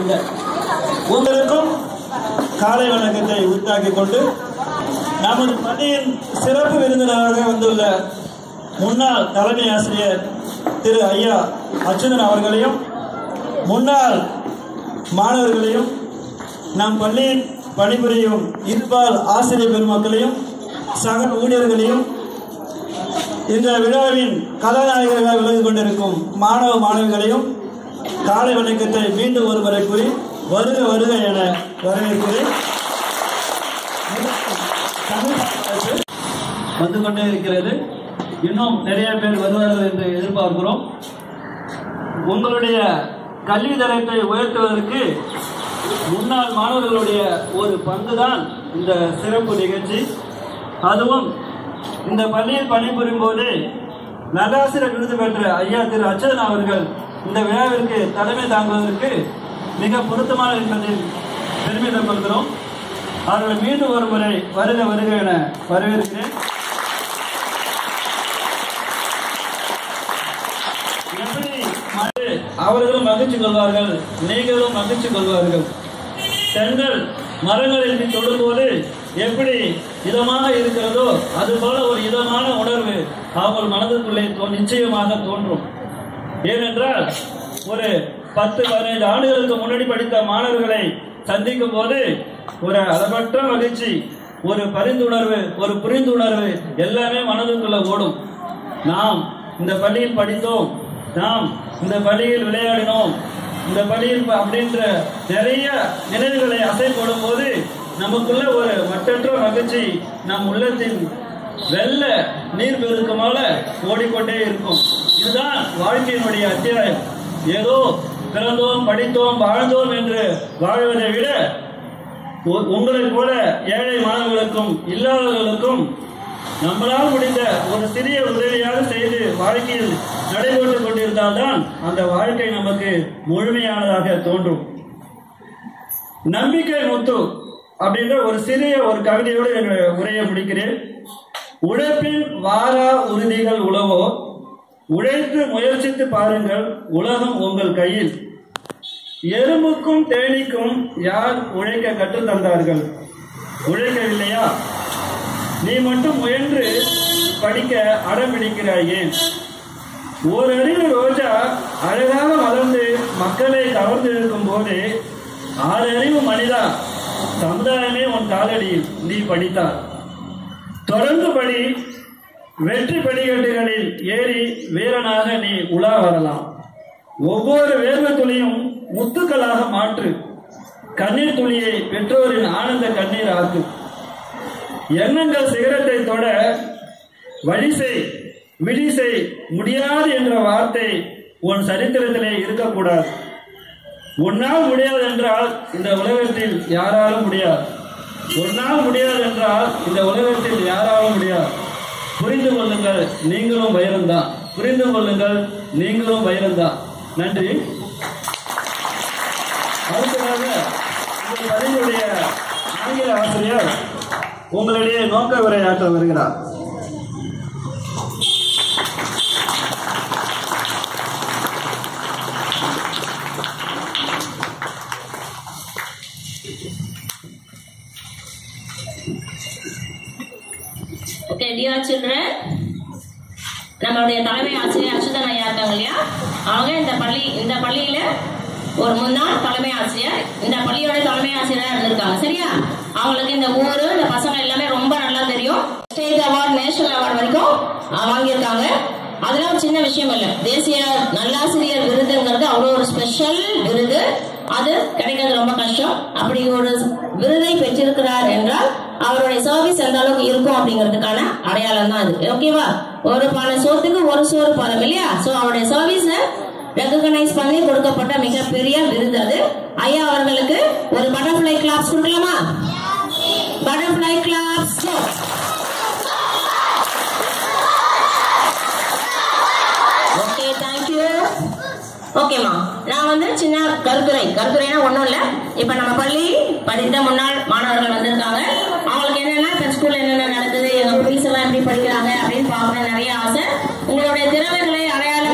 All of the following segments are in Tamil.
இல்லை உங்களுக்கும் காலை வணக்கத்தை உரித்தாக்கிக் கொண்டு நமது பள்ளியின் சிறப்பு விருந்தினராக வந்துள்ள முன்னாள் தலைமை ஆசிரியர் திரு ஐயா அச்சுதன் அவர்களையும் முன்னாள் மாணவர்களையும் நம் பள்ளியில் பணிபுரியும் இருபால் ஆசிரியர் பெருமக்களையும் சக ஊழியர்களையும் இந்த விழாவின் கதாநாயகர்களாக விலகி கொண்டிருக்கும் மாணவ மாணவிகளையும் காலை வணக்கத்தை மீண்டும் ஒருமுறை கூறி வருக வருக என வரவேற்கிறேன் தமிழ் அரசு வந்து கொண்டே இருக்கிறது இன்னும் நிறைய பேர் வருவார்கள் என்று எதிர்பார்க்கிறோம் உங்களுடைய கல்வி தரத்தை உயர்த்துவதற்கு முன்னாள் மாணவர்களுடைய ஒரு பங்குதான் இந்த சிறப்பு நிகழ்ச்சி அதுவும் இந்த பள்ளியில் பணிபுரியும் போது நல்லாசிரியர் விருது பெற்ற ஐயா திரு அச்சதன் அவர்கள் இந்த விழாவிற்கு தலைமை தாங்குவதற்கு மிக பொருத்தமான என்பதில் பெருமிதம் கொள்கிறோம் அவர்களை மீண்டும் ஒரு முறை வருக வருக என வரவேற்கிறேன் எப்படி மறு- அவர்களும் மகிழ்ச்சி கொள்வார்கள் நீங்களும் மகிழ்ச்சி கொள்வார்கள் தென்றல் மரங்களில் நீ தொடும்போது எப்படி இதமாக இருக்கிறதோ அது போல ஒரு இதமான உணர்வு அவங்கள் மனதுக்குள்ளே தோ- நிச்சயமாக தோன்றும் ஏனென்றால் ஒரு பத்து பதினைந்து ஆண்டுகளுக்கு முன்னாடி படித்த மாணவர்களை சந்திக்கும் போது ஒரு அளவற்ற மகிழ்ச்சி ஒரு பரிந்துணர்வு ஒரு புரிந்துணர்வு எல்லாமே மனதுக்குள்ள ஓடும் நாம் இந்த பள்ளியில் படித்தோம் நாம் இந்த பள்ளியில் விளையாடினோம் இந்த பள்ளியில் ப- அப்படின்ற நிறைய நினைவுகளை அசை போடும் போது நமக்குள்ள ஒரு மட்டற்ற மகிழ்ச்சி நம் உள்ளத்தின் வெள்ள நீர் பெருக்கமால ஓடிக்கொண்டே இருக்கும் இதுதான் வாழ்க்கையினுடைய அத்தியாயம் ஏதோ பிறந்தோம் படித்தோம் வாழ்ந்தோம் என்று வாழ்வதை விட உ- உங்களைப் போல ஏழை மாணவர்களுக்கும் இல்லாதவர்களுக்கும் நம்மளால் முடிந்த ஒரு சிறிய உதவியாக செய்து வாழ்க்கையில் நடைபெற்றுக் கொண்டிருந்தால்தான் அந்த வாழ்க்கை நமக்கு முழுமையானதாக தோன்றும் நம்பிக்கை முத்து அப்படின்ற ஒரு சிறிய ஒரு கவிதையோடு என்னுடைய உரையை முடிக்கிறேன் உழைப்பின் வாரா உறுதிகள் உழவோ உழைத்து முயற்சித்து பாருங்கள் உலகம் உங்கள் கையில் எறும்புக்கும் தேனீக்கும் யார் உழைக்க கற்றுத் தந்தார்கள் உழைக்கவில்லையா நீ மட்டும் முயன்று படிக்க அடம் பிடிக்கிறாய் ஏன் ஓரறிவு ரோஜா அழகாக வளர்ந்து மக்களை கவர்ந்து இருக்கும் போது ஆறறிவு மனிதா சமுதாயமே உன் காலடியில் நீ படித்தார் தொடர்ந்து படி வெற்றி படிக்கட்டுகளில் ஏறி வீரனாக நீ உலா வரலாம் ஒவ்வொரு வேர்வை துளியும் முத்துக்களாக மாற்று கண்ணீர் துளியை பெற்றோரின் ஆனந்த கண்ணீர் ஆக்கு எண்ணங்கள் சிகரத்தை தொட வழி செய் விழி செய் முடியாது என்ற வார்த்தை உன் சரித்திரத்திலே இருக்கக்கூடாது உன்னால் முடியாது என்றால் இந்த உலகத்தில் யாராலும் முடியாது உன்னால் முடியாது என்றால் இந்த உலகத்தில் யாராலும் முடியாது புரிந்து கொள்ளுங்கள் நீங்களும் வைரம்தான் புரிந்து கொள்ளுங்கள் நீங்களும் வைரம்தான் நன்றி அடுத்ததாக இந்த பதிவுடைய ஆங்கில ஆசிரியர் உங்களிடையே நோக்க உரையாற்ற வருகிறார் ஓகே டியர் சில்ட்ரன் நம்மளுடைய தலைமை ஆசிரியர் அச்சுதன் ஐயா இருக்காங்க இல்லையா அவங்க இந்த பள்ளி இந்த பள்ளியில ஒரு முன்னாள் தலைமை ஆசிரியர் இந்த பள்ளியோட தலைமை ஆசிரியரா இருந்திருக்காங்க சரியா அவங்களுக்கு இந்த ஊரு இந்த பசங்க எல்லாமே ரொம்ப நல்லா தெரியும் ஸ்டேட் அவார்ட் நேஷனல் அவார்ட் வரைக்கும் அஹ், வாங்கியிருக்காங்க அதெல்லாம் சின்ன விஷயம் இல்ல தேசிய நல்லாசிரியர் விருதுங்கிறது அவ்வளோ ஒரு ஸ்பெஷல் விருது அது கிடைக்கிறது ரொம்ப கஷ்டம் அப்படி ஒரு விருதை பெற்றிருக்கிறார் என்றால் அவருடைய சர்வீஸ் எந்த அளவுக்கு இருக்கும் அப்படிங்கிறதுக்கான அடையாளம் தான் அது ஓகேவா ஒரு பானை சோத்துக்கு ஒரு சோறு பதம் இல்லையா சோ அவருடைய சர்வீஸ ரெகனைஸ் பண்ணி கொடுக்கப்பட்ட மிகப்பெரிய விருது அது ஐயா அவர்களுக்கு ஒரு பட்டர்ஃபிளை கிளாப்ஸ் கொடுக்கலாமா பட்டர்ஃபிளை கிளாப்ஸ் ஓகே தேங்க்யூ ஓகேம்மா நான் வந்து சின்ன கருத்துரை கருத்துரைனா ஒன்றும் இல்லை இப்போ நம்ம பள்ளி படித்த முன்னாள் மாணவர்கள் வந்திருக்காங்க அவங்களுக்கு என்னென்ன இப்போ ஸ்கூல்ல என்னென்ன நடக்குது எங்க குட்டீஸ் எல்லாம் எப்படி படிக்கிறாங்க அப்படின்னு பார்க்கணும் நிறைய ஆசை உங்களுடைய திறமைகளை அடையாளம் கொண்டு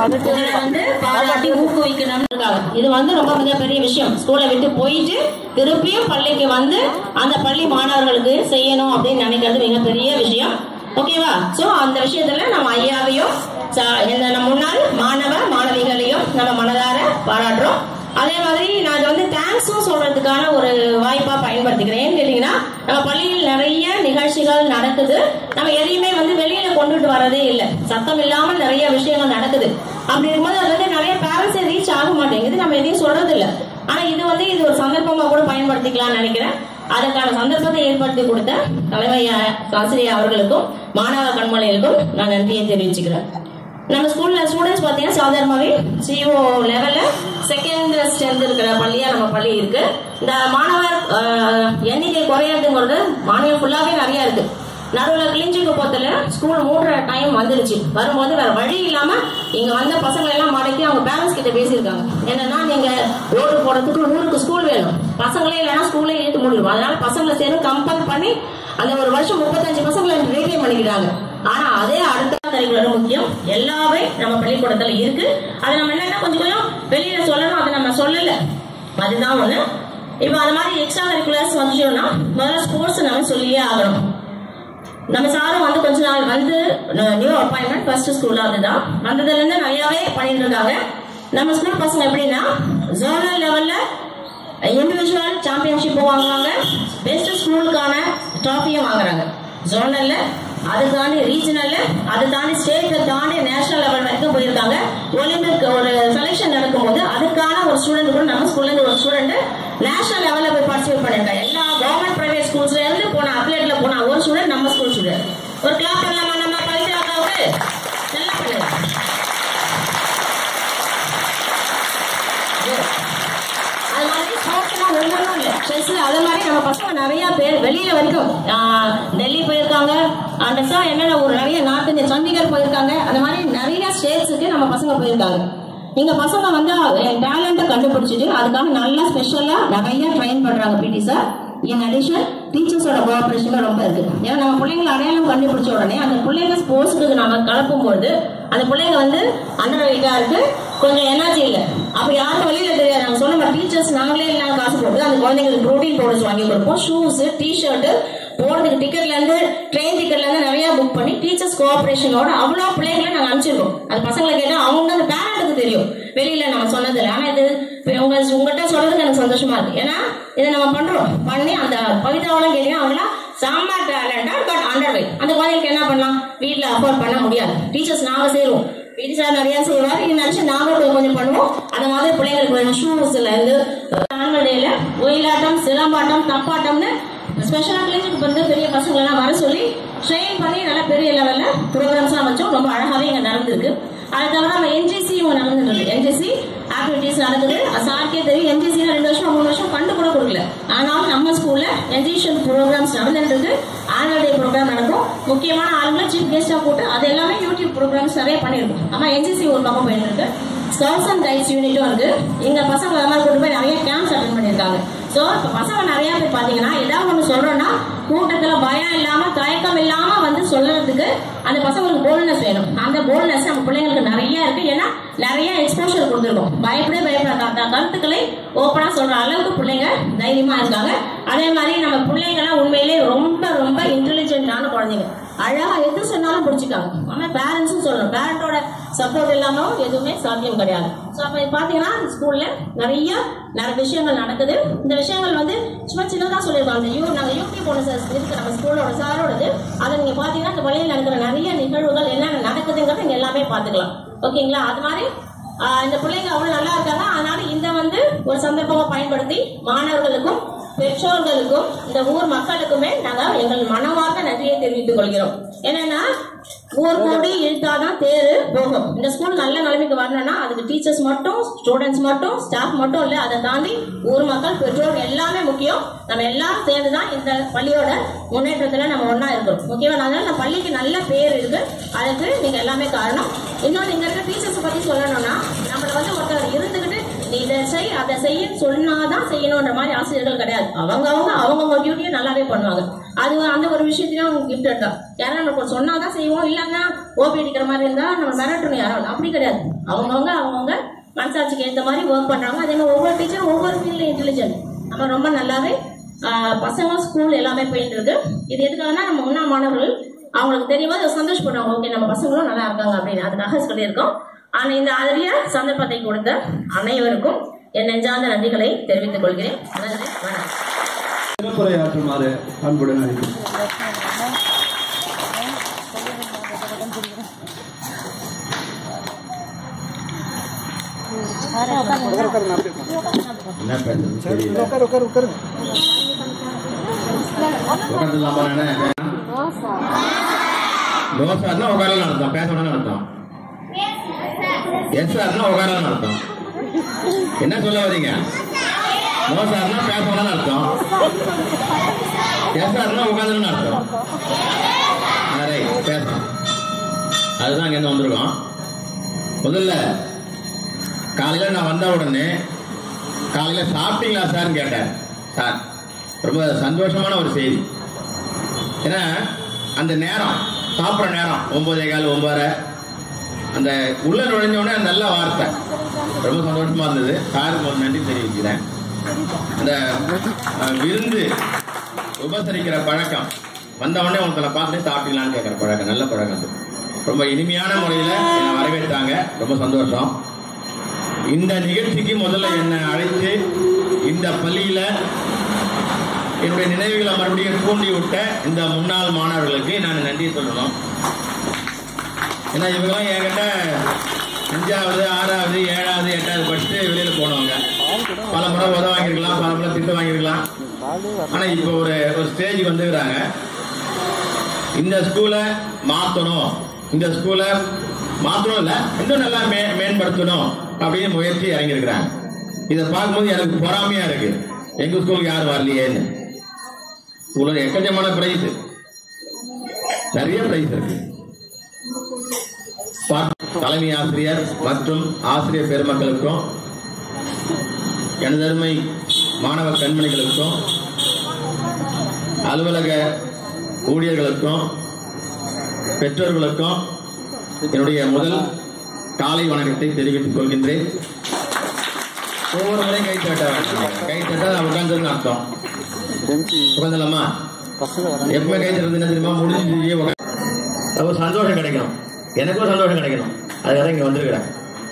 உங்களை வந்து பாராட்டி ஊக்குவிக்கணும்னு இருக்காங்க இது வந்து ரொம்ப மிகப்பெரிய விஷயம் ஸ்கூலை விட்டு போயிட்டு திருப்பியும் பள்ளிக்கு வந்து அந்த பள்ளி மாணவர்களுக்கு செய்யணும் அப்படின்னு நினைக்கிறது மிகப்பெரிய விஷயம் ஓகேவா சோ அந்த விஷயத்துல நம்ம ஐயாவையும் ச- இந்த நம்ம முன்னாள் மாணவ மாணவிகளையும் நம்ம மனதார பாராட்டுறோம் அதே மாதிரி நான் இதை வந்து தேங்க்ஸும் சொல்றதுக்கான ஒரு வாய்ப்பா பயன்படுத்திக்கிறேன் ஏன்னு கேட்டீங்கன்னா நம்ம பள்ளியில் நிறைய நிகழ்ச்சிகள் நடக்குது நம்ம எதையுமே வந்து வெளியில கொண்டுட்டு வரதே இல்லை சத்தம் இல்லாம நிறைய விஷயங்கள் நடக்குது அப்படி இருக்கும்போது அது வந்து நிறைய பேரண்ட்ஸ் ரீச் ஆக மாட்டேங்குது நம்ம எதையும் சொல்றது இல்ல ஆனா இது வந்து இது ஒரு சந்தர்ப்பமா கூட பயன்படுத்திக்கலாம்னு நினைக்கிறேன் அதற்கான சந்தர்ப்பத்தை ஏற்படுத்தி கொடுத்த தலைமை ஆ- ஆசிரியர் அவர்களுக்கும் மாணவ கண்மொழிகளுக்கும் நான் நன்றியை தெரிவிச்சுக்கிறேன் நம்ம ஸ்கூல்ல ஸ்டூடெண்ட்ஸ் பார்த்தீங்கன்னா சாதாரணமாகவே சிஓ லெவல்ல செகண்ட் ஸ்ட்ரென்த் இருக்கிற பள்ளியா நம்ம பள்ளி இருக்கு இந்த மாணவர் அஹ், எண்ணிக்கை குறையாதுங்கிறது மாநிலம் ஃபுல்லாவே நிறைய இருக்கு நடுவில் கிளிஞ்சிக்கு போத்துல ஸ்கூல் மூடுற டைம் வந்துருச்சு வரும்போது வேற வழி இல்லாம இங்க வந்த பசங்களை எல்லாம் மடக்கி அவங்க பேரண்ட்ஸ் கிட்ட பேசியிருக்காங்க என்னன்னா நீங்க ரோடு போறதுக்கு ஊருக்கு ஸ்கூல் வேணும் பசங்களே இல்லைன்னா ஸ்கூலே ஏற்று முடியும் அதனால பசங்களை சேர்ந்து கம்பல் பண்ணி அந்த ஒரு வருஷம் முப்பத்தஞ்சு பசங்களை ரீட்டே பண்ணிக்கிறாங்க ஆனா அதே அடுத்த கரிக்குலர் முக்கியம் எல்லாமே நம்ம பள்ளிக்கூடத்துல இருக்கு அது நம்ம என்னன்னா கொஞ்சம் கொஞ்சம் வெளியில சொல்லணும் அதை நம்ம சொல்லல அதுதான் ஒண்ணு இப்போ அது மாதிரி எக்ஸ்ட்ரா கரிக்குலர்ஸ் வந்துச்சோம்னா முதல்ல ஸ்போர்ட்ஸ் நம்ம சொல்லியே ஆகணும் நம்ம சாரும் வந்து கொஞ்ச நாள் வந்து நியூ அப்பாயின்மெண்ட் ஃபர்ஸ்ட் ஸ்கூல்ல அதுதான் வந்ததுல இருந்து நிறையவே பண்ணிட்டு இருக்காங்க நம்ம ஸ்கூல் பசங்க எப்படின்னா ஜோனல் லெவல்ல இண்டிவிஜுவல் சாம்பியன்ஷிப் வாங்குவாங்க பெஸ்ட் ஸ்கூலுக்கான ட்ராஃபியும் வாங்குறாங்க ஜோனல்ல அது தாண்டி ரீஜனல்ல அது தாண்டி ஸ்டேட்டை தாண்டி நேஷனல் லெவல் வரைக்கும் போயிருக்காங்க ஒலிம்பிக் ஒரு செலெக்ஷன் நடக்கும்போது அதுக்கான ஒரு ஸ்டூடெண்ட் கூட நம்ம ஸ்கூல்ல இருந்து ஒரு ஸ்டூடெண்ட் நேஷனல் லெவல்ல போய் பார்ட்டிசிபேட் பண்ணிருக்காங்க எல்லா கவர்மெண்ட் பிரைவேட் ஸ்கூல்ஸ்ல இருந்து போன அத்லெட்ல போன ஒரு ஸ்டூடெண்ட் நம்ம ஸ்கூல் ஸ்டூடெண்ட் ஒரு கிளாப் பண்ணலாமா நம்ம பவித்ராக்காவுக்கு நல்லா பண்ணுங்க அது மாதிரி ஸ்போர்ட்ஸ்லாம் ஒவ்வொன்றும் இல்லை செஸ்ல அது மாதிரி நம்ம பசங்க நிறைய பேர் வெளியில வரைக்கும் ஆஹ், டெல்லி போயிருக்காங்க அந்த சார் என்னென்ன ஒரு நிறைய நாட்டு இந்த சண்டிகர் போயிருக்காங்க அந்த மாதிரி நிறைய ஸ்டேட்ஸுக்கு நம்ம பசங்க போயிருக்காங்க எங்க பசங்க வந்து என் டேலண்ட்டை கண்டுபிடிச்சிட்டு அதுக்காக நல்லா ஸ்பெஷலா நிறைய ட்ரெயின் பண்றாங்க பிடி சார் இன் அடிஷன் டீச்சர்ஸோட கோஆபரேஷன் ரொம்ப இருக்கு ஏன்னா நம்ம பிள்ளைங்களை அடையாளம் கண்டுபிடிச்ச உடனே அந்த பிள்ளைங்க ஸ்போர்ட்ஸுக்கு நம்ம கலப்பும் போது அந்த பிள்ளைங்க வந்து அண்டர் வெயிட்டா இருக்கு கொஞ்சம் எனர்ஜி இல்ல அப்ப யாரும் வெளியில தெரியாது நம்ம சொல்ல மாட்டோம் டீச்சர்ஸ் நாங்களே எல்லாம் காசு போட்டு அந்த குழந்தைங்களுக்கு ப்ரோட்டீன் பவுடர்ஸ் வாங்கி கொடுப்போம் ஷூஸ் டிஷர்ட் போறதுக்கு டிக்கெட்ல இருந்து ட்ரெயின் டிக்கெட்ல இருந்து நிறைய புக் பண்ணி டீச்சர்ஸ் கோஆபரேஷனோட அவ்வளோ பிள்ளைங்களை நாங்க அனுப்பிச்சிருக்கோம் அது பசங்களை கேட்டா அவங்க அந்த பேரண்ட்டுக்கு தெரியும் வெளியில நம்ம சொன்னது இல்லை ஆனா இது இப்ப உங்க உங்ககிட்ட சொல்றதுக்கு எனக்கு சந்தோஷமா இருக்கு ஏன்னா இதை நம்ம பண்றோம் பண்ணி அந்த பவிதாவெல்லாம் கேட்டீங்கன்னா அவங்களாம் செம்ம டேலண்டா பட் அண்டர் வெயிட் அந்த குழந்தைகளுக்கு என்ன பண்ணலாம் வீட்ல அஃபோர்ட் பண்ண முடியாது டீச்சர்ஸ் நாங்க செய்வோம் பிடி சார் நிறைய செய்வார் இது நினைச்சு நாங்களும் கொஞ்சம் கொஞ்சம் பண்ணுவோம் அந்த மாதிரி பிள்ளைங்களுக்கு வேணும் ஷூஸ்ல இருந்து ஆனுவல் டேல ஒயிலாட்டம் சிலம்பாட்டம் தப்பாட்டம்னு ஸ்பெஷலா கிளினிக் வந்து பெரிய பசங்க எல்லாம் வர சொல்லி ட்ரெயின் பண்ணி நல்லா பெரிய லெவல்ல ப்ரோக்ராம்ஸ் எல்லாம் வச்சோம் ரொம்ப அழகாவே இங்க நடந்திருக்கு அது தவிர நம்ம என்ஜிசி நடந்துட்டு என்ஜிசி ஆக்டிவிட்டிஸ் நடக்குது சார்க்கே தெரியும் என்ஜிசி ரெண்டு வருஷம் மூணு வருஷம் ஃபண்டு கூட கொடுக்கல ஆனாலும் நம்ம ஸ்கூல்ல என்ஜிஷன் ப்ரோக்ராம்ஸ் நடந்துட்டு இருக்கு ஆனுவல் டே ப்ரோக்ராம் நடக்கும் முக்கியமான ஆளுங்களை சீஃப் கெஸ்டா போட்டு அது எல்லாமே யூடியூப் ப்ரோக்ராம்ஸ் நிறைய பண்ணிருக்கோம் ஆமா என்ஜிசி ஒரு பக்கம் போயிட்டு இருக்கு ஸ்கவுட்ஸ் அண்ட் கைட்ஸ் யூனிட்டும் இருக்கு எங்க பசங்க அது மாதிரி கூட்டு போய் நிறைய கேம்ப்ஸ் அட்டன் பண்ணிருக்காங்க சோ இப்ப பசங்க நிறைய பேர் பாத்தீங்கன்னா ஏதாவது ஒண்ணு சொல்றோம்னா கூட்டத்துல பயம் இல்லாம தயக்கம் இல்லாம வந்து சொல்றதுக்கு அந்த பசங்களுக்கு போல்ட்னஸ் வேணும் அந்த போல்ட்னஸ் நம்ம பிள்ளைங்களுக்கு நிறைய இருக்கு ஏன்னா நிறைய எக்ஸ்போஷர் கொடுத்துருக்கோம் பயப்படவே பயப்படாத கருத்துக்களை ஓப்பனா சொல்ற அளவுக்கு பிள்ளைங்க தைரியமா இருக்காங்க அதே மாதிரி நம்ம பிள்ளைங்க எல்லாம் உண்மையிலே ரொம்ப ரொம்ப இன்டெலிஜென்டான குழந்தைங்க அழகா எது சொன்னாலும் பிடிச்சிக்காங்க ஆனா பேரண்ட்ஸும் சொல்லணும் பேரண்டோட சப்போர்ட் இல்லாம எதுவுமே சாத்தியம் கிடையாது ஸோ அப்ப பாத்தீங்கன்னா ஸ்கூல்ல நிறைய நிறைய விஷயங்கள் நடக்குது இந்த விஷயங்கள் வந்து சும்மா சின்னதா சொல்லியிருக்கோம் அந்த யூ நாங்க யூடியூப் ஒன்று இருக்கு நம்ம ஸ்கூலோட சாரோடது அதை நீங்க பாத்தீங்கன்னா இந்த வழியில் நடக்கிற நிறைய நிகழ்வுகள் என்னென்ன நடக்குதுங்கிறத நீங்க எல்லாமே பாத்துக்கலாம் ஓகேங்களா அது மாதிரி ஆஹ் இந்த பிள்ளைங்க அவ்வளவு நல்லா இருக்காங்க அதனால இந்த வந்து ஒரு சந்தர்ப்பமா பயன்படுத்தி மாணவர்களுக்கும் பெற்றோர்களுக்கும் இந்த ஊர் மக்களுக்குமே நாங்க எங்கள் மனமார்ந்த நன்றியை தெரிவித்துக் கொள்கிறோம் என்னன்னா ஊர் கூடி இழுத்தாதான் தேரு போகும் இந்த ஸ்கூல் நல்ல நிலைமைக்கு வரணும்னா அதுக்கு டீச்சர்ஸ் மட்டும் ஸ்டூடெண்ட்ஸ் மட்டும் ஸ்டாஃப் மட்டும் இல்ல அதை தாண்டி ஊர் மக்கள் பெற்றோர் எல்லாமே முக்கியம் நம்ம எல்லாரும் சேர்ந்துதான் இந்த பள்ளியோட முன்னேற்றத்துல நம்ம ஒண்ணா இருக்கோம் ஓகேவா அதனால நம்ம பள்ளிக்கு நல்ல பேர் இருக்கு அதுக்கு நீங்க எல்லாமே காரணம் இன்னொன்னு இங்க இருக்க டீச்சர்ஸ் பத்தி சொல்லணும்னா நம்மள வந்து ஒருத்தர் இருந்துகிட்டு நீ இதை செய் அதை செய்ய சொன்னாதான் செய்யணுன்ற மாதிரி ஆசிரியர்கள் கிடையாது அவங்க அவங்க அவங்கவுங்க டியூட்டியை நல்லாவே பண்ணுவாங்க அது அந்த ஒரு விஷயத்துல அவங்க கிஃப்ட் இருக்கா யாரும் நம்ம சொன்னாதான் செய்வோம் இல்லைன்னா ஓபி அடிக்கிற மாதிரி இருந்தா நம்ம மிரட்டணும் யாரும் அப்படி கிடையாது அவங்கவுங்க அவங்கவுங்க மனசாட்சிக்கு ஏற்ற மாதிரி ஒர்க் பண்றாங்க அதே மாதிரி ஒவ்வொரு டீச்சரும் ஒவ்வொரு ஃபீல்ட்ல இன்டெலிஜென்ட் நம்ம ரொம்ப நல்லாவே ஆஹ், பசங்க ஸ்கூல் எல்லாமே போயிட்டு இருக்கு இது எதுக்காகனா நம்ம முன்னா மாணவர்கள் அவங்களுக்கு தெரியும் போது சந்தோஷப்படுவாங்க ஓகே நம்ம பசங்களும் நல்லா இருக்காங்க அப்படின்னு அதுக்காக சொல்லியிருக்கோம் ஆனா இந்த அரிய சந்தர்ப்பத்தை கொடுத்த அனைவருக்கும் என் நெஞ்சார்ந்த நன்றிகளை தெரிவித்துக் கொள்கிறேன் நன்றி வணக்கம் சிறப்புரையாற்றுமாறு அன்புடன் அழைக்கிறேன் என்ன பேசுறது தெரியல உட்காந்துலாமா தோசார்னா உட்காரலாம் அர்த்தம் பேசணும்னு அர்த்தம் எஸ் சார்னா உட்காரலாம் அர்த்தம் என்ன சொல்ல வரீங்க நோ சார்னா பேசணும்னு அர்த்தம் எஸ் சார்னா உட்காந்துன்னு அர்த்தம் நிறைய பேசணும் அதுதான் இங்க இருந்து வந்திருக்கோம் முதல்ல காலையில நான் வந்த உடனே காலையில சாப்பிட்டீங்களா சார்னு கேட்டேன் சார் ரொம்ப சந்தோஷமான ஒரு செய்தி ஏன்னா அந்த நேரம் சாப்பிட்ற நேரம் ஒன்பதே கால் ஒன்பதரை அந்த உள்ள நுழைஞ்ச உடனே நல்ல வார்த்தை ரொம்ப சந்தோஷமா இருந்தது சாருக்கு ஒரு நன்றி தெரிவிக்கிறேன் அந்த அஹ், விருந்து உபசரிக்கிற பழக்கம் வந்த உடனே உங்களை பார்த்துட்டு சாப்பிட்டீங்களான்னு கேட்குற பழக்கம் நல்ல பழக்கம் அது ரொம்ப இனிமையான முறையில் என்னை வரவேற்றாங்க ரொம்ப சந்தோஷம் இந்த நிகழ்ச்சிக்கு முதல்ல என்னை அழைத்து இந்த பள்ளியில என்னுடைய நினைவுகளை மறுபடியும் தூண்டி விட்ட இந்த முன்னாள் மாணவர்களுக்கு நான் நன்றி சொல்லணும் ஏன்னா இவங்கெல்லாம் என்கிட்ட அஞ்சாவது ஆறாவது ஏழாவது எட்டாவது படிச்சுட்டு வெளியில போனவங்க பல முறை உதவ வாங்கியிருக்கலாம் பல முறை திட்டு வாங்கியிருக்கலாம் ஆனா இப்போ ஒரு ஒரு ஸ்டேஜ் வந்துக்கிறாங்க இந்த ஸ்கூலை மாத்தணும் இந்த ஸ்கூலை மாத்தணும் இல்ல இன்னும் நல்லா மே மேம்படுத்தணும் அப்படின்னு முயற்சி இறங்கியிருக்கிறாங்க இதை பார்க்கும்போது எனக்கு பொறாமையா இருக்கு எங்க ஸ்கூலுக்கு யாரும் வரலையேன்னு உங்களுக்கு எக்கச்சமான பிரைஸ் நிறைய பிரைஸ் இருக்கு பா- தலைமை ஆசிரியர் மற்றும் ஆசிரியர் பெருமக்களுக்கும் எனதருமை மாணவ கண்மணிகளுக்கும் அலுவலக ஊழியர்களுக்கும் பெற்றோர்களுக்கும் என்னுடைய முதல் காலை வணக்கத்தை தெரிவித்துக் கொள்கின்றேன் ஒவ்வொரு முறையும் கை தட்ட வேண்டும். கை தட்ட உட்கார்ந்து அர்த்தம் உட்காந்துலாமா எப்பவுமே கை தட்டுறது என்ன தெரியுமா முடிஞ்சு ரொம்ப சந்தோஷம் கிடைக்கும் எனக்கும் சந்தோஷம் கிடைக்கணும் அதுக்காக இங்க வந்திருக்கிறேன்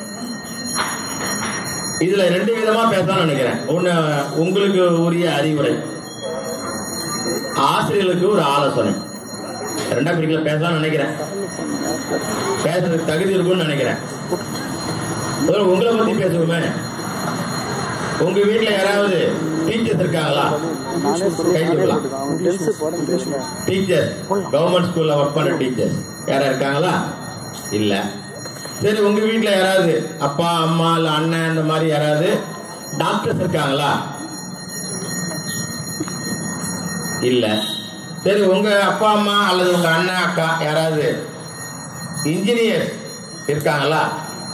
இதுல ரெண்டு விதமா பேசலாம்னு நினைக்கிறேன் ஒண்ணு உங்களுக்கு உரிய அறிவுரை ஆசிரியர்களுக்கு ஒரு ஆலோசனை ரெண்டா பிரிக்கல பேசலாம்னு நினைக்கிறேன் பேசுறதுக்கு தகுதி இருக்கும்னு நினைக்கிறேன் முதல்ல உங்களை பத்தி பேசுவோமே உங்க வீட்டுல யாராவது டீச்சர்ஸ் இருக்காங்களா கை தூக்கலாம் டீச்சர் கவர்மெண்ட் ஸ்கூல்ல ஒர்க் பண்ற டீச்சர் யாரா இருக்காங்களா இல்ல சரி உங்க வீட்ல யாராவது அப்பா அம்மா இல்ல அண்ணன் இந்த மாதிரி யாராவது டாக்டர்ஸ் இருக்காங்களா இல்ல சரி உங்க அப்பா அம்மா அல்லது உங்க அண்ணன் அக்கா யாராவது இன்ஜினியர் இருக்காங்களா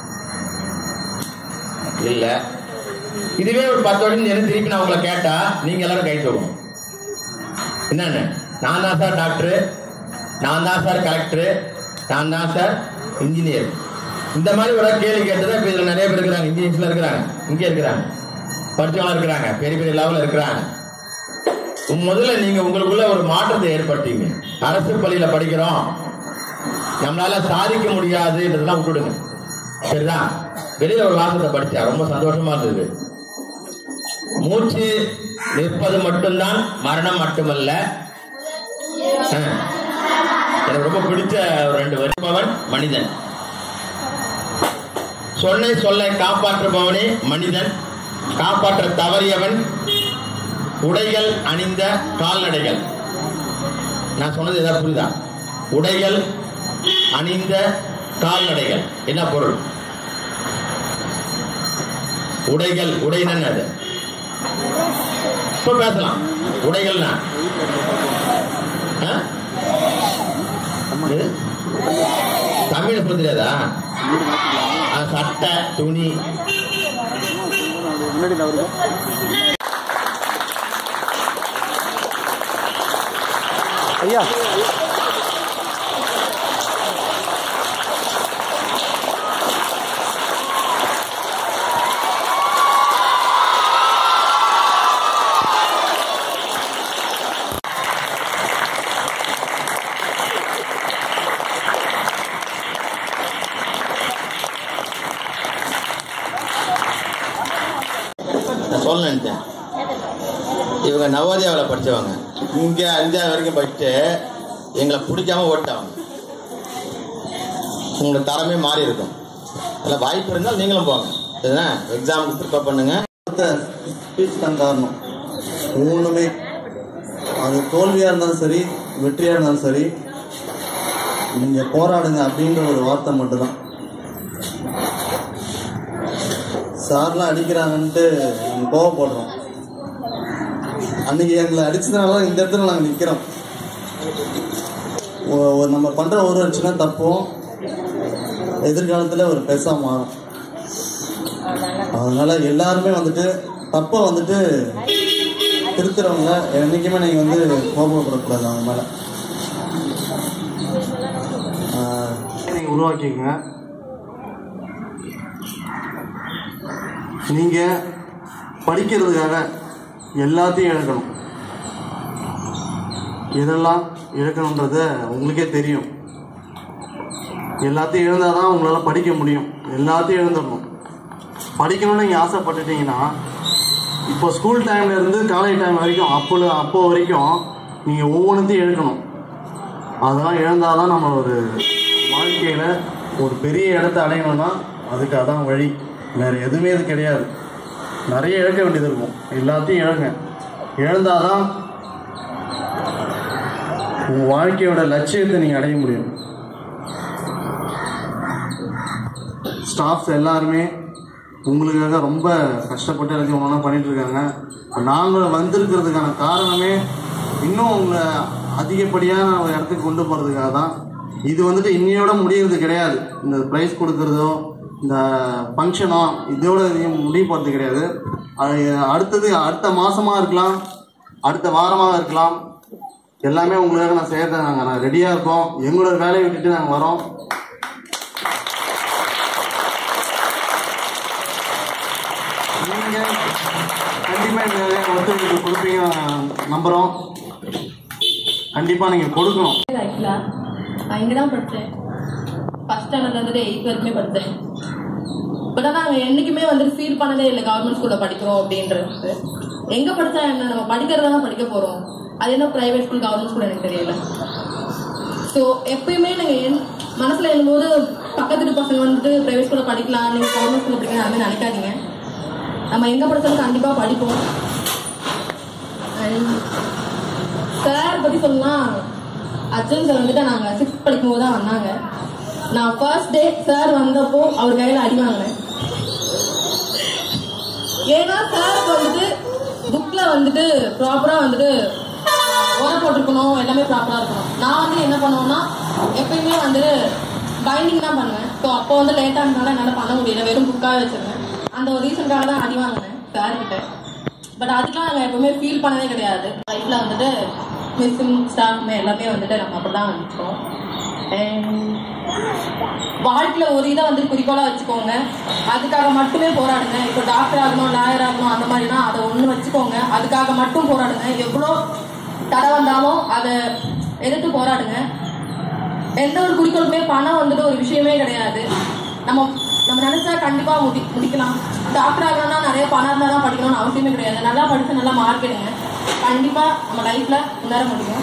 இல்ல இதுவே ஒரு பத்து வருஷம் இருந்து திருப்பி நான் உங்களை கேட்டா நீங்க எல்லாரும் கை தூக்கணும் என்னன்னு நான் தான் சார் டாக்டர் நான் தான் சார் கலெக்டர் நான் தான் சார் இன்ஜினியர் இந்த மாதிரி ஒரு கேள்வி கேட்டதா இப்ப இதுல நிறைய பேர் இருக்கிறாங்க இன்ஜினியர்ஸ்ல இருக்கிறாங்க இங்க இருக்கிறாங்க படிச்சவங்க இருக்கிறாங்க பெரிய பெரிய லெவல்ல இருக்கிறாங்க உம் முதல்ல நீங்க உங்களுக்குள்ள ஒரு மாற்றத்தை ஏற்படுத்தீங்க அரசு பள்ளியில படிக்கிறோம் நம்மளால சாதிக்க முடியாதுன்றதெல்லாம் விட்டுடுங்க சரிதான் வெளியில ஒரு வாசத்தை படிச்சா ரொம்ப சந்தோஷமா இருந்தது மூச்சு நிற்பது மட்டும்தான் மரணம் மட்டுமல்ல ஆ. எனக்கு ரொம்ப பிடிச்ச ஒரு ரெண்டு வருபவன் மனிதன் சொல்லை சொல்லை காப்பாற்றுபவனே மனிதன் காப்பாற்ற தவறியவன் உடைகள் அணிந்த கால்நடைகள் நான் சொன்னது ஏதாவது புரியுதா உடைகள் அணிந்த கால்நடைகள் என்ன பொருள் உடைகள் உடைன்னு அது இப்ப பேசலாம் உடைகள்னா ஆ? எது? தமிழ் சொல்ல தெரியாதா ஆ, சட்டை துணி முன்னாடி நவருங்க ஐயா நான் சொல்ல நினைச்சேன் இவங்க நவோதயாவில் படிச்சவங்க இங்கே அஞ்சாவது வரைக்கும் படிச்சுட்டு எங்களை பிடிக்காம ஓட்டாங்க உங்களோட தரமே மாறி இருக்கும் அதில் வாய்ப்பு இருந்தால் நீங்களும் போங்க சரிண்ணா எக்ஸாமுக்கு ப்ரிப்பேர் பண்ணுங்க ஸ்பீச் தான் காரணம் மூணுமே அது தோல்வியாக இருந்தாலும் சரி வெற்றியாக இருந்தாலும் சரி நீங்கள் போராடுங்க அப்படின்ற ஒரு வார்த்தை மட்டும்தான் சார்லாம் அடிக்கிறாங்கன்ட்டு நாங்கள் கோவப்படுறோம் அன்னைக்கு எங்களை அடிச்சதுனால தான் இந்த இடத்துல நாங்கள் நிற்கிறோம் நம்ம பண்ணுற ஒரு ஒரு சின்ன தப்பும் எதிர்காலத்தில் ஒரு பெருசாக மாறும் அதனால எல்லாருமே வந்துட்டு தப்பை வந்துட்டு திருத்துறவங்க என்னைக்குமே நீங்க வந்து கோபப்படக்கூடாது அவங்க மேல ஆஹ் நீங்க உருவாக்கிக்கங்க நீங்க படிக்கிறதுக்காக எல்லாத்தையும் இழக்கணும் எதெல்லாம் இழக்கணுன்றத உங்களுக்கே தெரியும் எல்லாத்தையும் இழந்தாதான் உங்களால படிக்க முடியும் எல்லாத்தையும் இழந்துடணும் படிக்கணும்னு நீங்கள் ஆசைப்பட்டுட்டீங்கன்னா இப்போ ஸ்கூல் டைம்ல இருந்து காலேஜ் டைம் வரைக்கும் அப்போ அப்போ வரைக்கும் நீங்கள் ஒவ்வொன்றத்தையும் இழக்கணும் அதெல்லாம் இழந்தாதான் நம்ம ஒரு வாழ்க்கையில் ஒரு பெரிய இடத்த அடையணும்னா அதுக்கு அதான் வழி வேற எதுவுமே இது கிடையாது நிறைய இழக்க வேண்டியது இருக்கும் எல்லாத்தையும் இழங்க இழந்தாதான் உங்கள் வாழ்க்கையோட லட்சியத்தை நீங்கள் அடைய முடியும் ஸ்டாஃப்ஸ் எல்லாருமே உங்களுக்காக ரொம்ப கஷ்டப்பட்டு எல்லாத்தையும் ஒன்றா பண்ணிட்டு இருக்காங்க நாங்கள் வந்திருக்கிறதுக்கான காரணமே இன்னும் உங்களை அதிகப்படியான ஒரு இடத்துக்கு கொண்டு போகிறதுக்காக தான் இது வந்துட்டு இன்னையோட முடியறது கிடையாது இந்த ப்ரைஸ் கொடுக்கறதோ இந்த ஃபங்க்ஷனோ இதோட இதையும் முடிய போகிறது கிடையாது அது அடுத்தது அடுத்த மாசமாக இருக்கலாம் அடுத்த வாரமாக இருக்கலாம் எல்லாமே உங்களுக்காக நான் செய்யறத நாங்கள் நான் ரெடியாக இருக்கோம் எங்களோட வேலையை விட்டுட்டு நாங்கள் வரோம் நீங்க கண்டிப்பா இந்த ஒத்துழைப்பு கொடுப்பீங்க நம்புறோம் கண்டிப்பா நீங்க கொடுக்கணும் ஆக்சுவலாக நான் இங்கே தான் படித்தேன் ஃபஸ்ட் ஸ்டாண்டர்ட்லேருந்து எயித் வரைக்குமே படித்தேன் பட் ஆனால் நாங்கள் என்றைக்குமே வந்துட்டு ஃபீல் பண்ணதே இல்லை கவர்மெண்ட் ஸ்கூலில் படிக்கிறோம் அப்படின்றது எங்கே படித்தா என்ன நம்ம படிக்கிறத தான் படிக்க போகிறோம் அது என்ன ப்ரைவேட் ஸ்கூல் கவர்மெண்ட் ஸ்கூல் எனக்கு தெரியல ஸோ எப்பயுமே நாங்கள் என் மனசில் எழும்போது பக்கத்து வீட்டு பசங்க வந்துட்டு ப்ரைவேட் ஸ்கூலில் படிக்கலாம் நீங்கள் கவர்மெண்ட் ஸ்கூலில் படிக்கலாம் அது மாதிரி நினைக்காதீங்க நம்ம எங்கே படித்தாலும் கண்டிப்பாக படிப்போம் And சார் பற்றி சொல்லலாம் அர்ஜுன் சார் வந்துட்டு நாங்கள் சிக்ஸ்த் படிக்கும்போது தான் வந்தாங்க நான் ஃபர்ஸ்ட் டே சார் வந்தப்போ அவர் கையில் அடி வாங்கினேன் ஏன்னா சாருக்கு வந்துட்டு புக்கில் வந்துட்டு ப்ராப்பராக வந்துட்டு உரம் போட்டிருக்கணும் எல்லாமே ப்ராப்பராக இருக்கணும் நான் வந்து என்ன பண்ணுவேன்னா எப்பயுமே வந்துட்டு பைண்டிங் தான் பண்ணுவேன் ஸோ அப்போ வந்து லேட்டாக இருந்தாலும் என்னால் பண்ண முடியல வெறும் புக்காக வச்சிருந்தேன் அந்த ஒரு ரீசனுக்காக தான் அடி வாங்கினேன் சார்கிட்ட பட் அதுக்கெல்லாம் நாங்கள் எப்பவுமே ஃபீல் பண்ணதே கிடையாது லைஃப்பில் வந்துட்டு மிஸ்ஸிங் ஸ்டாஃப்மே எல்லாமே வந்துட்டு நம்ம அப்படி தான் வந்துட்டோம் வாழ்க்கையில் ஒரு இதை வந்து குறிக்கோளாக வச்சுக்கோங்க அதுக்காக மட்டுமே போராடுங்க இப்போ டாக்டர் ஆகணும் லாயர் ஆகணும் அந்த மாதிரினா அதை ஒன்று வச்சுக்கோங்க அதுக்காக மட்டும் போராடுங்க எவ்வளோ தடை வந்தாலும் அதை எதிர்த்து போராடுங்க எந்த ஒரு குறிக்கோளுமே பணம் வந்துட்டு ஒரு விஷயமே கிடையாது நம்ம நம்ம நினைச்சா கண்டிப்பா முடி முடிக்கலாம் டாக்டர் ஆகணும்னா நிறைய பணம் இருந்தால் தான் படிக்கணும்னு அவசியமே கிடையாது நல்லா படிச்சு நல்லா மார்க் எடுங்க கண்டிப்பா நம்ம லைஃப்ல முன்னேற முடியும்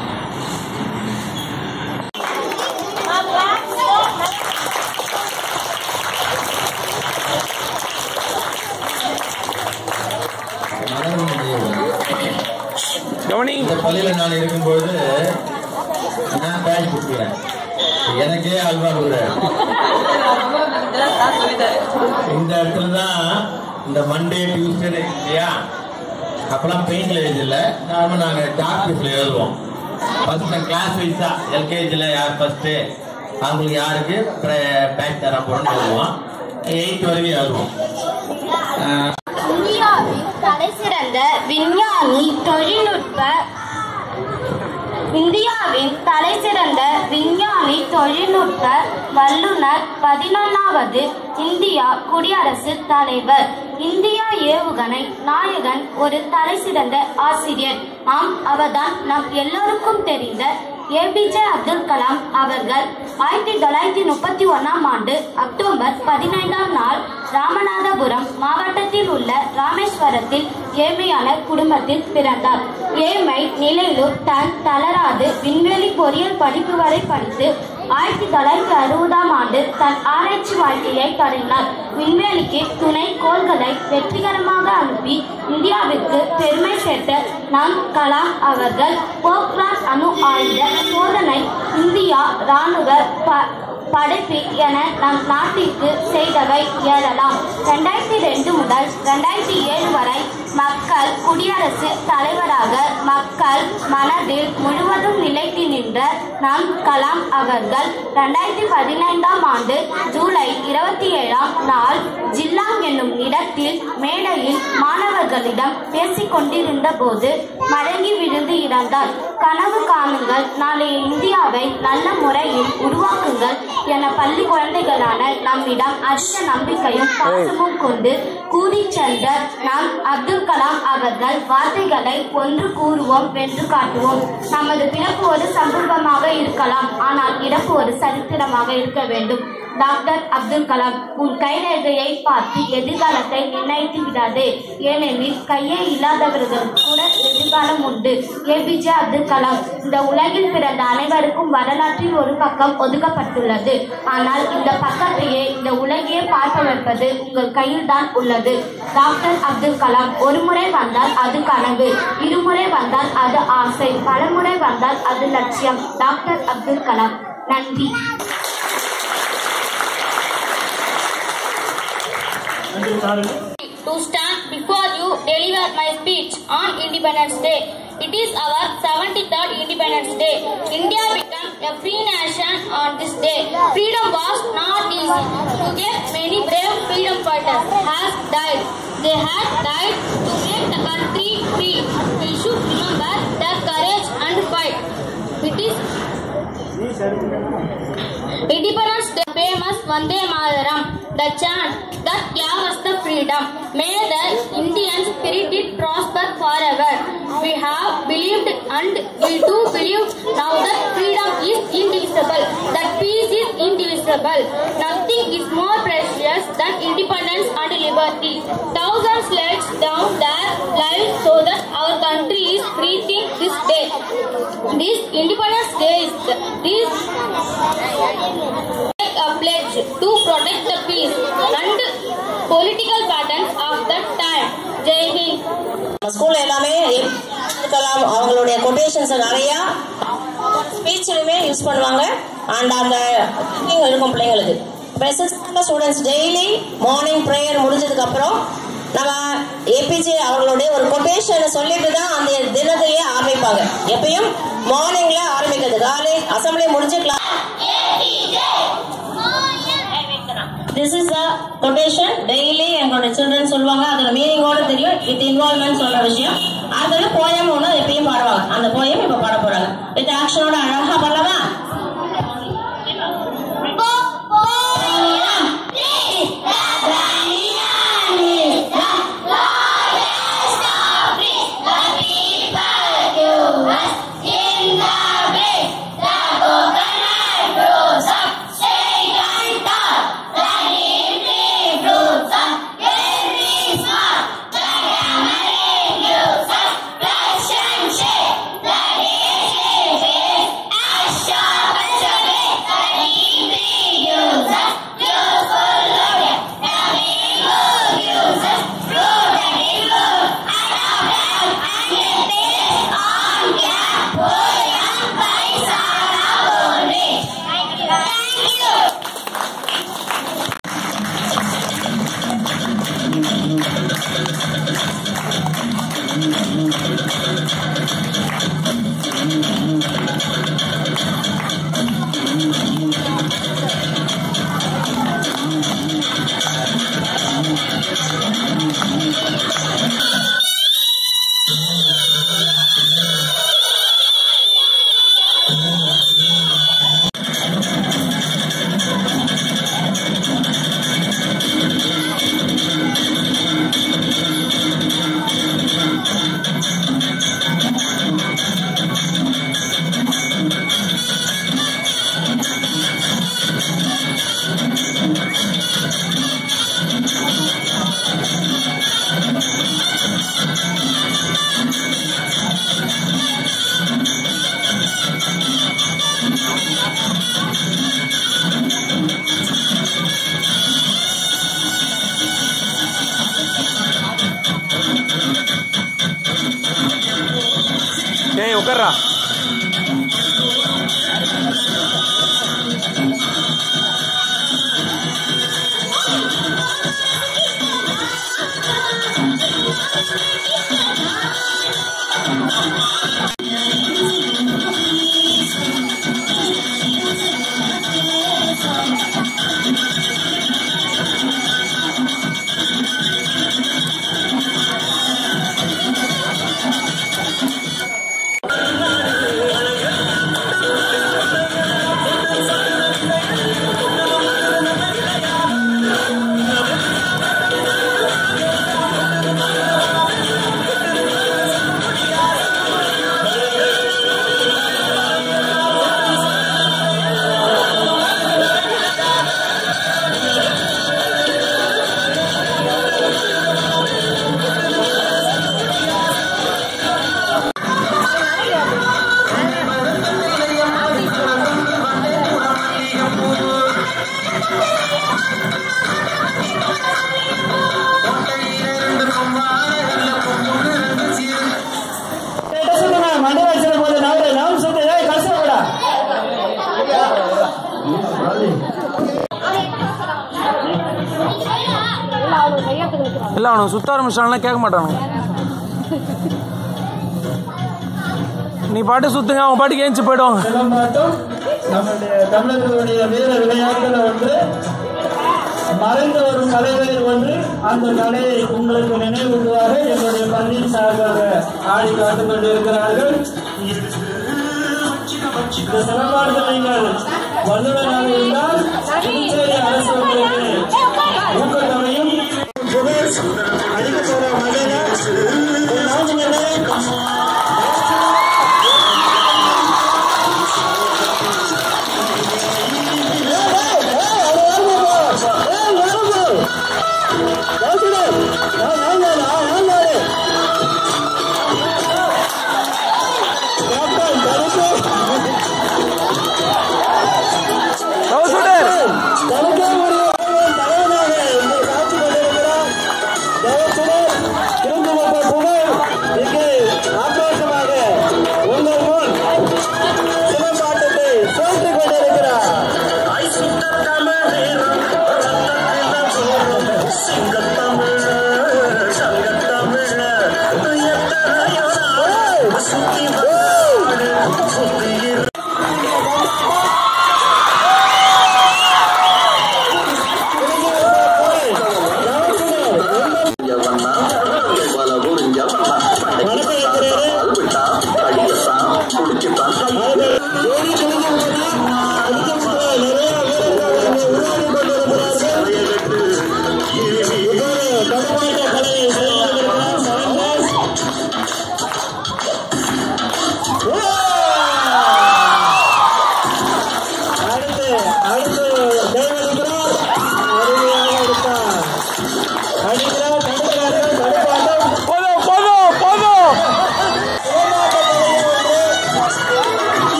கவனி இந்த பள்ளியில நான் இருக்கும்பொழுது நான் பேட்ச் கொடுக்குறேன் எனக்கே அல்வா கொடுக்குறேன் இந்த இடத்துல தான் இந்த மண்டே டியூஸ்டே இல்லையா அப்பெல்லாம் பெயிண்ட்ல எழுதல நாம நாங்க டாக் பீஸ்ல எழுதுவோம் ஃபர்ஸ்ட் கிளாஸ் வைஸா எல்கேஜில யார் ஃபர்ஸ்ட் அவங்களுக்கு யாருக்கு பேட்ச் தர போறோம்னு எழுதுவோம் எயித் வரைக்கும் எழுதுவோம் ஆஹ் இந்தியாவின் தலைசிறந்த விஞ்ஞானி தொழில்நுட்ப இந்தியாவின் தலைசிறந்த விஞ்ஞானி தொழில்நுட்ப வல்லுனர் பதினொன்னாவது இந்தியா குடியரசுத் தலைவர் இந்தியா ஏவுகணை நாயகன் ஒரு தலைசிறந்த ஆசிரியர் ஆம் அவர்தான் நம் எல்லோருக்கும் தெரிந்த ஏபிஜே அப்துல் கலாம் அவர்கள் ஆயிரத்தி தொள்ளாயிரத்தி முப்பத்தி ஒன்னாம் ஆண்டு அக்டோபர் பதினைந்தாம் நாள் ராமநாதபுரம் மாவட்டத்தில் உள்ள ராமேஸ்வரத்தில் ஏழ்மையான குடும்பத்தில் பிறந்தார் ஏழ்மை நிலையிலும் தன் தளராது விண்வெளி பொறியியல் படிப்பு வரை படித்து ஆயிரத்தி தொள்ளாயிரத்தி அறுபதாம் ஆண்டு தன் ஆராய்ச்சி வாழ்க்கையை தொடங்கினார் விண்வெளிக்கு துணை கோள்களை வெற்றிகரமாக அனுப்பி இந்தியாவிற்கு பெருமை சேர்த்த நம் கலாம் அவர்கள் போக்ரான் அணு ஆயுத சோதனை இந்தியா ராணுவ ப படைப்பு என நம் நாட்டிற்கு செய்தவை ஏறலாம் ரெண்டாயிரத்தி ரெண்டு முதல் ரெண்டாயிரத்தி ஏழு வரை மக்கள் குடியரசு தலைவராக மக்கள் மனதில் முழுவதும் நிலைத்து நின்ற நம் கலாம் அவர்கள் ரெண்டாயிரத்தி பதினைந்தாம் ஆண்டு ஜூலை இருபத்தி ஏழாம் நாள் ஜில்லாங் என்னும் இடத்தில் மேடையில் மாணவர்களிடம் பேசிக் கொண்டிருந்த போது மடங்கி விழுந்து இறந்தார் கனவு காணுங்கள் நாளைய இந்தியாவை நல்ல முறையில் உருவாக்குங்கள் என பள்ளி குழந்தைகளான நம்மிடம் அதிக நம்பிக்கையும் பாசமும் கொண்டு கூறி சென்ற நம் அப்துல் கலாம் அவர்கள் வார்த்தைகளை ஒன்று கூறுவோம் வென்று காட்டுவோம் நமது பிறப்பு ஒரு சம்பவமாக இருக்கலாம் ஆனால் இறப்பு ஒரு சரித்திரமாக இருக்க வேண்டும் டாக்டர் அப்துல் கலாம் உன் கைரேகையை பார்த்து எதிர்காலத்தை நிர்ணயித்து விடாதே ஏனெனில் கையே இல்லாதவர்களுக்கு கூட எதிர்காலம் உண்டு ஏபிஜே அப்துல் கலாம் இந்த உலகில் பிறந்த அனைவருக்கும் வரலாற்றில் ஒரு பக்கம் ஒதுக்கப்பட்டுள்ளது ஆனால் இந்த பக்கத்தையே இந்த உலகையே பார்க்க வைப்பது உங்கள் கையில் தான் உள்ளது டாக்டர் அப்துல் கலாம் ஒரு முறை வந்தால் அது கனவு இருமுறை வந்தால் அது ஆசை பலமுறை வந்தால் அது லட்சியம் டாக்டர் அப்துல் கலாம் நன்றி நன்றி சாருங்க to stand before you deliver my speech on Independence Day. It is our 73rd Independence Day. India became a free nation on this day. Freedom was not easy. Today, many brave freedom fighters have died. They had died to make the country free. We should remember their courage and fight. It is Independence Day famous Vande Mataram, the chant that gave us the freedom. May the Indian spirit it prosper forever. We have believed and we do believe now that freedom is indivisible, that peace is indivisible. Nothing is more precious than independence and liberty. Thousands laid down their lives so that our country is breathing this day. This Independence Day is this make a pledge to protect the peace and political patterns of that time. Jai Hind. நம்ம ஸ்கூல்ல எல்லாமே கலாம் அவங்களுடைய கொட்டேஷன்ஸ் நிறைய ஸ்பீச்சிலுமே யூஸ் பண்ணுவாங்க அண்ட் அந்த thinking இருக்கும் பிள்ளைங்களுக்கு special students daily morning prayer முடிஞ்சதுக்கு அப்புறம் நம்ம ஏபிஜே அவங்களுடைய ஒரு கொட்டேஷனை சொல்லிட்டு தான் அந்த தினத்தையே ஆரம்பிப்பாங்க எப்பயும் மார்னிங்ல ஆரம்பிக்கிறது காலை அசம்பிளி முடிஞ்சு class this is a quotation daily எங்களோட சில்ட்ரன் சொல்லுவாங்க அதோட மீனிங்கோட தெரியும் வித் இன்வால்மெண்ட் சொல்ற விஷயம் அடுத்தது போயம் ஒன்று எப்பயும் பாடுவாங்க அந்த போயம் இப்ப பாட போறாங்க வித் ஆக்ஷனோட அழகா பாடலாமா உட்கார்றா மண்டை வச்சிட போது நவரு நவரு சுத்து ஏய் கஷ்டப்படா இல்லை அவனுக்கு சுத்த ஆரம்பிச்சானா கேட்க மாட்டானுங்க நீ பாட்டு சுத்துங்க அவங்க பாட்டுக்கு ஏஞ்சி போயிடுவாங்க சிலம்பாட்டம் நம்முடைய தமிழர்களுடைய வீர விளையாட்டுல ஒன்று மறைந்து வரும் கலைகளில் ஒன்று அந்த கலையை உங்களுக்கு நினைவூட்டுவாக எங்களுடைய பள்ளியின் சார்பாக ஆடி காத்துக் கொண்டிருக்கிறார்கள் இந்த சிலம்பாட்டத்தில் நீங்கள் வல்லுநராக இருந்தால் புதுச்சேரி அரசு உங்களுக்கு ஊக்கத்தொகையும் அடிக்க போற மகளிர் ஒரு நான்கு மணி